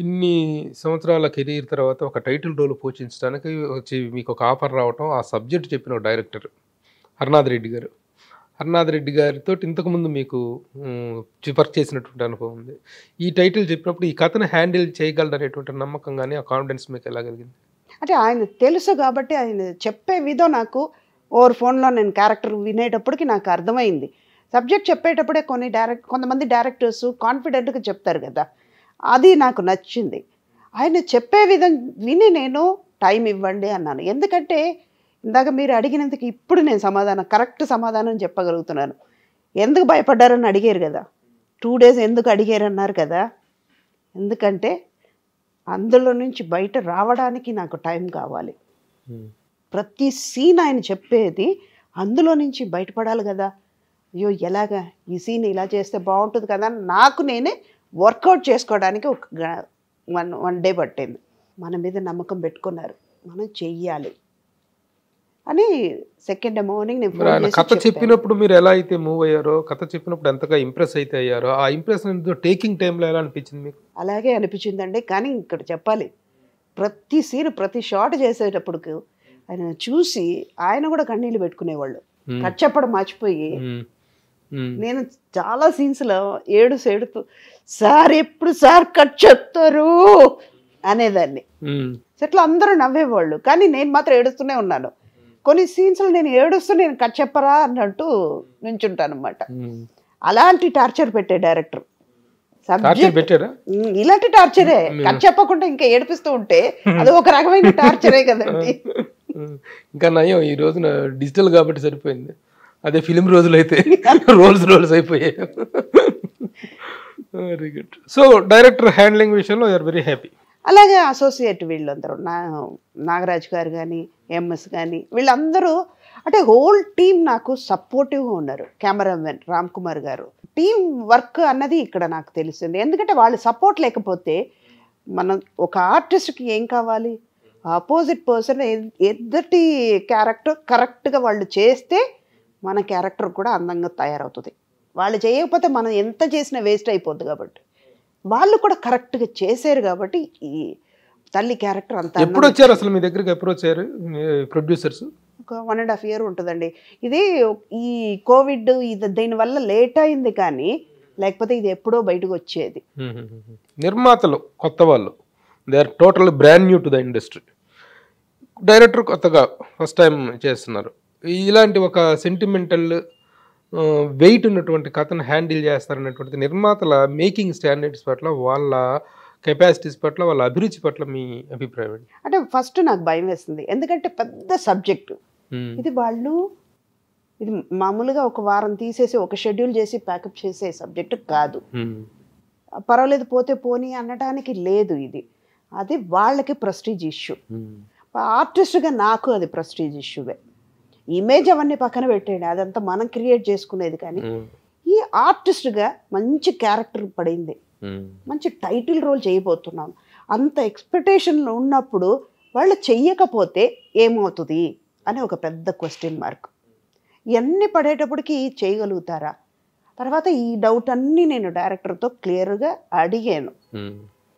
ఇన్ని సంవత్సరాల కెరీర్ తర్వాత ఒక టైటిల్ రోల్ పోషించడానికి వచ్చి మీకు ఒక ఆఫర్ రావటం ఆ సబ్జెక్ట్ చెప్పిన ఒక డైరెక్టర్ హర్నాథ్ రెడ్డి గారు హర్నాథ్ రెడ్డి గారితో ఇంతకుముందు మీకు వర్క్ చేసినటువంటి అనుభవం ఉంది ఈ టైటిల్ చెప్పినప్పుడు ఈ కథను హ్యాండిల్ చేయగలరనేటువంటి నమ్మకం కానీ ఆ కాన్ఫిడెన్స్ మీకు ఎలా కలిగింది అంటే ఆయన తెలుసు కాబట్టి ఆయన చెప్పే విధం నాకు ఓవర్ ఫోన్లో నేను క్యారెక్టర్ వినేటప్పటికి నాకు అర్థమైంది సబ్జెక్ట్ చెప్పేటప్పుడే కొన్ని డైరెక్ట్ కొంతమంది డైరెక్టర్స్ కాన్ఫిడెంట్గా చెప్తారు కదా అది నాకు నచ్చింది ఆయన చెప్పే విధం విని నేను టైం ఇవ్వండి అన్నాను ఎందుకంటే ఇందాక మీరు అడిగినందుకు ఇప్పుడు నేను సమాధానం కరెక్ట్ సమాధానం చెప్పగలుగుతున్నాను ఎందుకు భయపడ్డారని అడిగారు కదా టూ డేస్ ఎందుకు అడిగారు అన్నారు కదా ఎందుకంటే అందులో నుంచి బయట రావడానికి నాకు టైం కావాలి ప్రతి సీన్ ఆయన చెప్పేది అందులో నుంచి బయటపడాలి కదా అయ్యో ఎలాగా ఈ సీన్ ఇలా చేస్తే బాగుంటుంది కదా అని నాకు నేనే వర్కౌట్ చేసుకోవడానికి ఒక గ- వన్ వన్ డే పట్టింది మన మీద నమ్మకం పెట్టుకున్నారు మనం చెయ్యాలి అని సెకండ్ డే మార్నింగ్ నేను మరి ఫోన్ ఆయన చేసి కథ చెప్పాను. చెప్పినప్పుడు మీరు ఎలా అయితే మూవ్ అయ్యారో కథ చెప్పినప్పుడు ఎంతగా ఇంప్రెస్ అయితే అయ్యారో ఆ ఇంప్రెషన్ టేకింగ్ టైంలో ఎలా అనిపించింది మీకు అలాగే అనిపించిందండి కానీ ఇక్కడ చెప్పాలి ప్రతి సీన్ ప్రతి షాట్ చేసేటప్పుడు ఆయన చూసి ఆయన కూడా కన్నీళ్ళు పెట్టుకునేవాళ్ళు మ్మ్. కట్ చెప్పడం మర్చిపోయి మ్మ్. మ్మ్. నేను చాలా సీన్స్లో ఏడు సేడుతూ సార్ ఎప్పుడు సార్ కట్ చెప్తారు అనేదాన్ని మ్మ్. సెట్లో అందరూ నవ్వేవాళ్ళు కానీ నేను మాత్రం ఏడుస్తూనే ఉన్నాను కొన్ని సీన్స్లో నేను ఏడుస్తూ నేను కట్ చెప్పరా అన్నట్టు నించుంటాను అనమాట మ్మ్. అలాంటి టార్చర్ పెట్టే డైరెక్టర్ టార్చర్ సబ్జెక్ట్ పెట్టారా ఉమ్, ఇలాంటి టార్చరే కట్ చెప్పకుండా ఇంకా ఏడిపిస్తూ ఉంటే అది ఒక రకమైన టార్చరే కదండి మ్మ్. ఇంకా నయం ఈ రోజున డిజిటల్ కాబట్టి సరిపోయింది అదే ఫిలిం రోజులు అయితే రోల్స్ రోల్స్ అయిపోయాయి very good so director handling విషయంలో యూఆర్ వెరీ హ్యాపీ అలాగే అసోసియేట్ వీళ్ళందరూ నా నాగరాజ్ గారు కానీ ఎంఎస్ కానీ వీళ్ళందరూ అంటే హోల్ టీం నాకు సపోర్టివ్గా ఉన్నారు కెమెరామెన్ రామ్ కుమార్ గారు టీం వర్క్ అన్నది ఇక్కడ నాకు తెలిసింది ఎందుకంటే వాళ్ళు సపోర్ట్ లేకపోతే మనం ఒక ఆర్టిస్ట్కి ఏం కావాలి ఆపోజిట్ పర్సన్ ఎద్దటి క్యారెక్టర్ కరెక్ట్గా వాళ్ళు చేస్తే మన క్యారెక్టర్ కూడా అందంగా తయారవుతుంది వాళ్ళు చేయకపోతే మనం ఎంత చేసినా వేస్ట్ అయిపోద్ది కాబట్టి వాళ్ళు కూడా కరెక్ట్గా చేశారు కాబట్టి ఈ తల్లి క్యారెక్టర్ అంత ఎప్పుడు వచ్చారు అసలు మీ దగ్గరికి ఎప్పుడు వచ్చారు ప్రొడ్యూసర్స్ ఒక వన్ అండ్ హాఫ్ ఇయర్ ఉంటుందండి ఇది ఈ కోవిడ్ ఇది దీనివల్ల లేట్ అయింది కానీ లేకపోతే ఇది ఎప్పుడో బయటకు వచ్చేది నిర్మాతలు కొత్త వాళ్ళు they are total brand new to the industry director కొత్తగా ఫస్ట్ టైం చేస్తున్నారు ఇలాంటి ఒక సెంటిమెంటల్ వెయిట్ ఉన్నటువంటి కథను హ్యాండిల్ చేస్తారనేటువంటి నిర్మాతల మేకింగ్ స్టాండర్డ్స్ పట్ల వాళ్ళ కెపాసిటీస్ పట్ల వాళ్ళ అభిరుచి పట్ల మీ అభిప్రాయం ఏంటి అంటే ఫస్ట్ నాకు భయం వేస్తుంది ఎందుకంటే పెద్ద సబ్జెక్టు మ్మ్. ఇది వాళ్ళు ఇది మామూలుగా ఒక వారం తీసేసి ఒక షెడ్యూల్ చేసి ప్యాకప్ చేసే సబ్జెక్టు కాదు మ్మ్. పర్వాలేదు పోతే పోనీ అనడానికి లేదు ఇది అది వాళ్ళకి ప్రెస్టీజ్ ఇష్యూ మ్మ్. ఆర్టిస్ట్గా నాకు అది ప్రెస్టీజ్ ఇష్యూవే ఇమేజ్ అవన్నీ పక్కన పెట్టేయండి అదంతా మనం క్రియేట్ చేసుకునేది కానీ మ్మ్. ఈ ఆర్టిస్ట్గా మంచి క్యారెక్టర్ పడింది మ్మ్. మంచి టైటిల్ రోల్ చేయబోతున్నాం అంత ఎక్స్పెక్టేషన్లో ఉన్నప్పుడు వాళ్ళు చెయ్యకపోతే ఏమవుతుంది అని ఒక పెద్ద క్వశ్చన్ మార్క్ ఇవన్నీ పడేటప్పటికి చేయగలుగుతారా తర్వాత ఈ డౌట్ అన్నీ నేను డైరెక్టర్తో క్లియర్గా అడిగాను మ్మ్.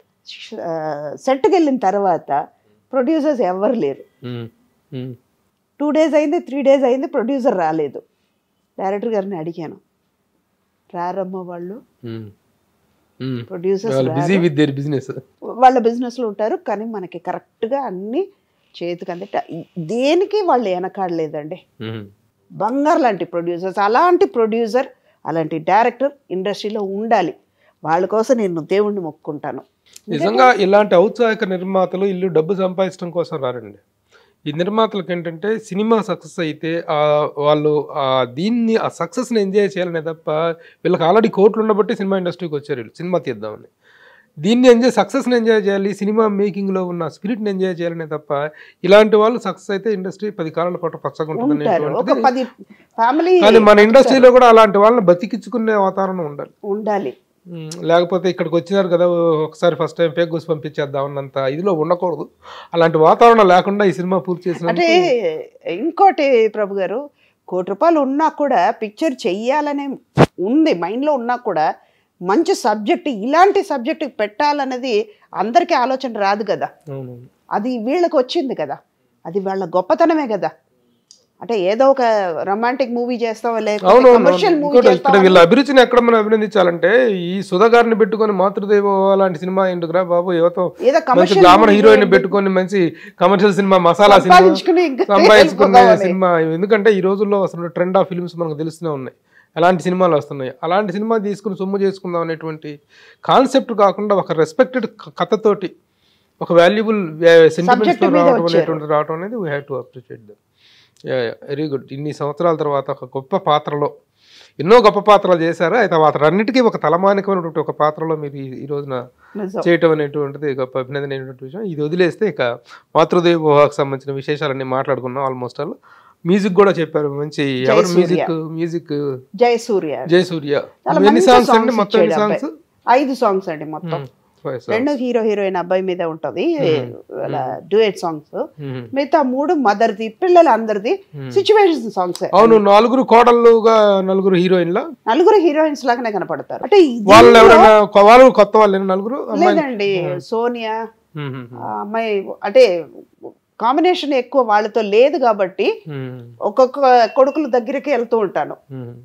సెట్కి వెళ్ళిన తర్వాత ప్రొడ్యూసర్స్ ఎవరు లేరు మ్మ్. మ్మ్. టూ డేస్ అయింది త్రీ డేస్ అయింది ప్రొడ్యూసర్ రాలేదు డైరెక్టర్ గారిని అడిగాను రారమ్మ వాళ్ళు మ్మ్. మ్మ్. ప్రొడ్యూసర్స్ వాళ్ళు బిజీ విత్ దేర్ బిజినెస్ వాళ్ళ బిజినెస్లో ఉంటారు కానీ మనకి కరెక్ట్గా అన్నీ చేతికి అందిట దేనికి వాళ్ళు వెనకాడలేదండి బంగారు లాంటి ప్రొడ్యూసర్స్ అలాంటి ప్రొడ్యూసర్ అలాంటి డైరెక్టర్ ఇండస్ట్రీలో ఉండాలి వాళ్ళ కోసం నేను దేవుణ్ణి మొక్కుంటాను నిజంగా ఇలాంటి ఔత్సాహిక నిర్మాతలు ఇల్లు డబ్బు సంపాదించడం కోసం రారండి ఈ నిర్మాతలకు ఏంటంటే సినిమా సక్సెస్ అయితే ఆ వాళ్ళు ఆ దీన్ని ఆ సక్సెస్ని ఎంజాయ్ చేయాలనే తప్ప వీళ్ళకి ఆల్రెడీ కోట్లు ఉండబట్టి సినిమా ఇండస్ట్రీకి వచ్చారు వీళ్ళు సినిమా తీద్దామని దీన్ని ఎంజాయ్ సక్సెస్ని ఎంజాయ్ చేయాలి సినిమా మేకింగ్లో ఉన్న స్పిరిట్ని ఎంజాయ్ చేయాలనే తప్ప ఇలాంటి వాళ్ళు సక్సెస్ అయితే ఇండస్ట్రీ పది కాలాల పాటు పచ్చగా ఉంటుంది ఉంటారు ఒక అనేటువంటిది పది ఫ్యామిలీ కానీ మన ఇండస్ట్రీలో కూడా అలాంటి వాళ్ళని బతికించుకునే వాతావరణం ఉండాలి ఉండాలి మ్మ్. లేకపోతే ఇక్కడికి వచ్చినారు కదా ఒకసారి ఫస్ట్ టైం పేక్ గుసి పంపించేద్దాం అన్నంత ఇదిలో ఉండకూడదు అలాంటి వాతావరణం లేకుండా ఈ సినిమా పూర్తి చేసిన అంటే ఇంకోటి ప్రభు గారు కోటి రూపాయలు ఉన్నా కూడా పిక్చర్ చెయ్యాలనే ఉంది మైండ్లో ఉన్నా కూడా మంచి సబ్జెక్ట్ ఇలాంటి సబ్జెక్ట్ పెట్టాలన్నది అందరికీ ఆలోచన రాదు కదా అవును అది వీళ్ళకి వచ్చింది కదా అది వాళ్ళ గొప్పతనమే కదా అంటే ఏదో ఒక రొమాంటిక్ మూవీ చేస్తావా అవును లేకపోతే అవును, కమర్షియల్ అవును. మూవీ ఇంకోటి ఇక్కడ చేస్తావా వీళ్ళ అభిరుచిని ఎక్కడ మనం అభినందించాలంటే ఈ సుధా గారిని పెట్టుకొని మాతృదేవ లాంటి సినిమా ఎందుకురా బాబు యువత ఏదో మంచి కమర్షియల్ గ్లామర్ హీరోయిన్ పెట్టుకొని మంచి కమర్షియల్ సినిమా మసాలా సినిమా సంపాదించుకుని ఇంకా సంపాదించుకునే వెళ్ళిపోదామని. సినిమా ఎందుకంటే ఈ రోజుల్లో అసలు ట్రెండ్ ఆఫ్ ఫిల్మ్స్ మనకు తెలుస్తూనే ఉన్నాయి అలాంటి సినిమాలు వస్తున్నాయి అలాంటి సినిమా తీసుకుని సొమ్ము చేసుకుందాం అనేటువంటి కాన్సెప్ట్ కాకుండా ఒక రెస్పెక్టెడ్ కథతోటి ఒక వాల్యుబుల్ సెంటిమెంట్స్ Subject మీద రావడం వచ్చారు. అనేటువంటి రావడం అనేది we have to appreciate them very good ఇన్ని సంవత్సరాల తర్వాత ఒక గొప్ప పాత్రలో ఎన్నో గొప్ప పాత్రలు చేశారు అయితే వాటన్నిటికీ ఒక తలమానికమైనటువంటి ఒక పాత్రలో మీరు ఈ- ఈ రోజున నిజం. చేయటం అనేటువంటిది గొప్ప అభినందనమైనటువంటి విషయం ఇది వదిలేస్తే ఇక మాతృదేవ వివాహకు సంబంధించిన విశేషాలన్నీ మాట్లాడుకున్నాం ఆల్మోస్ట్ ఆల్ మ్యూజిక్ కూడా చెప్పారు మంచి ఎవరు జయసూర్య. మ్యూజిక్ మ్యూజిక్ జయసూర్య జయసూర్య చాలా ఎన్ని మంచి సాంగ్స్ అండి songs మొత్తం ఎన్ని ఇచ్చాడు సాంగ్స్ ఐదు సాంగ్స్ అండి మొత్తం ఫైవ్ రెండు హీరో హీరోయిన్ అబ్బాయి మీద ఉంటది డ్యూయట్ సాంగ్స్ మిగతా మూడు మదర్ది పిల్లల అందరిది సిచ్యువేషన్ సాంగ్స్ అవును నలుగురు కోడళ్ళుగా నలుగురు హీరోయిన్ల నలుగురు హీరోయిన్స్ లాగానే కనపడతారు అంటే ఇది వాళ్ళు ఎవరైనా కొ- వాళ్ళు కొత్త వాళ్ళు నలుగురు అమ్మాయి లేదండి సోనియా ఆ అమ్మాయి అంటే కాంబినేషన్ ఎక్కువ వాళ్ళతో లేదు కాబట్టి ఒక్కొక్క కొడుకుల దగ్గరికి వెళ్తూ ఉంటాను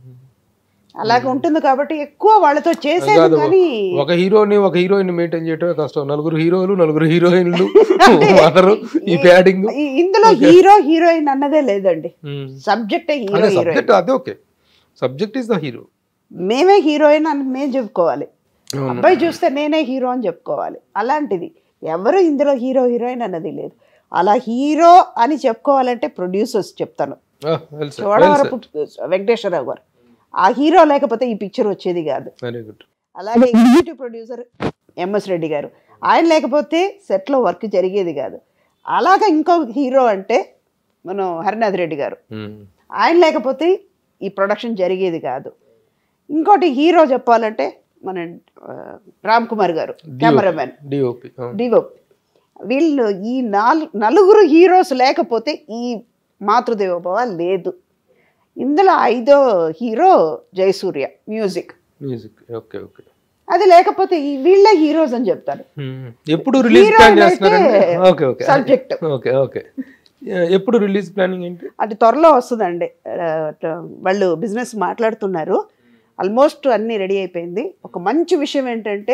అలాగే ఉంటుంది కాబట్టి ఎక్కువ వాళ్ళతో చేసేది కాదు. కానీ ఒక హీరోని ఒక హీరోయిన్ మెయింటైన్ చేయటమే కష్టం నలుగురు హీరోలు నలుగురు హీరోయిన్లు మదరు ఈ ప్యాడింగ్ ఈ- ఇందులో హీరో హీరోయిన్ అన్నదే లేదండి సబ్జెక్టే హీరో అదే హీరోయిన్ సబ్జెక్ట్ అదే okay subject is the hero మేమే హీరోయిన్ అని మేము చెప్పుకోవాలి అబ్బాయి చూస్తే నేనే హీరో అని చెప్పుకోవాలి అలాంటిది ఎవరు ఇందులో హీరో హీరోయిన్ అన్నది లేదు అలా హీరో అని చెప్పుకోవాలంటే ప్రొడ్యూసర్స్ చెప్తాను చోడవరపు వెంకటేశ్వరరావు గారు ఆ హీరో లేకపోతే ఈ పిక్చర్ వచ్చేది కాదు వెరీ గుడ్ అలాగే ఎగ్జిక్యూటివ్ ప్రొడ్యూసర్ ఎంఎస్ రెడ్డి గారు ఆయన లేకపోతే సెట్లో వర్క్ జరిగేది కాదు అలాగే ఇంకో హీరో అంటే మనం హరినాథ్ రెడ్డి గారు ఆయన లేకపోతే ఈ ప్రొడక్షన్ జరిగేది కాదు ఇంకోటి హీరో చెప్పాలంటే మన ఆ, రామ్ కుమార్ గారు కెమెరామెన్ డిఓపి డివో వీళ్ళు ఈ నాలుగు నలుగురు హీరోస్ లేకపోతే ఈ మాతృదేవోభవ లేదు ఇందులో ఐదో hero Jayasurya music music okay okay అది లేకపోతే ఈ వీళ్ళే హీరోస్ అని చెప్తారు ఎప్పుడు రిలీజ్ Hero ప్లాన్ అయితే చేస్తున్నారండి okay okay subject. Okay okay ఎప్పుడు రిలీజ్ ప్లానింగ్ ఏంటి అది త్వరలో వస్తుందండి ఆ, వాళ్ళు బిజినెస్ మాట్లాడుతున్నారు ఆల్మోస్ట్ అన్నీ రెడీ అయిపోయింది ఒక మంచి విషయం ఏంటంటే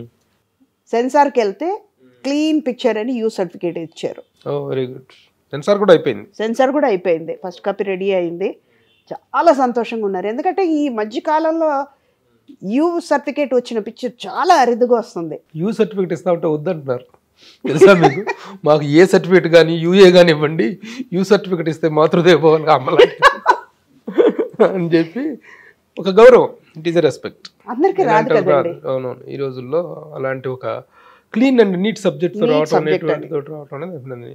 సెన్సార్కి వెళ్తే క్లీన్ పిక్చర్ అని యూ సర్టిఫికేట్ ఇచ్చారు ఓ వెరీ గుడ్ సెన్సార్ కూడా అయిపోయింది సెన్సార్ కూడా అయిపోయింది ఫస్ట్ కాపీ రెడీ అయింది చాలా సంతోషంగా ఉన్నారు ఎందుకంటే ఈ మధ్య కాలంలో యూ సర్టిఫికేట్ వచ్చిన పిక్చర్ చాలా అరుదుగా వస్తుంది యూ సర్టిఫికేట్ ఇస్తా ఉంటే వద్దంటున్నారు తెలుసా మీకు మాకు ఏ సర్టిఫికేట్ కానీ యూఏ కానీ ఇవ్వండి యూ సర్టిఫికేట్ ఇస్తే మాతృదేవాలు అమ్మలాంటి అని చెప్పి ఒక గౌరవం ఇట్ ఈస్ రెస్పెక్ట్ అందరికీ రాదు కదండి అవునవును ఈ రోజుల్లో అలాంటి ఒక clean and neat subject Neat రావటం subject అనేటువంటి రావటం అనేది అభినందనీయం.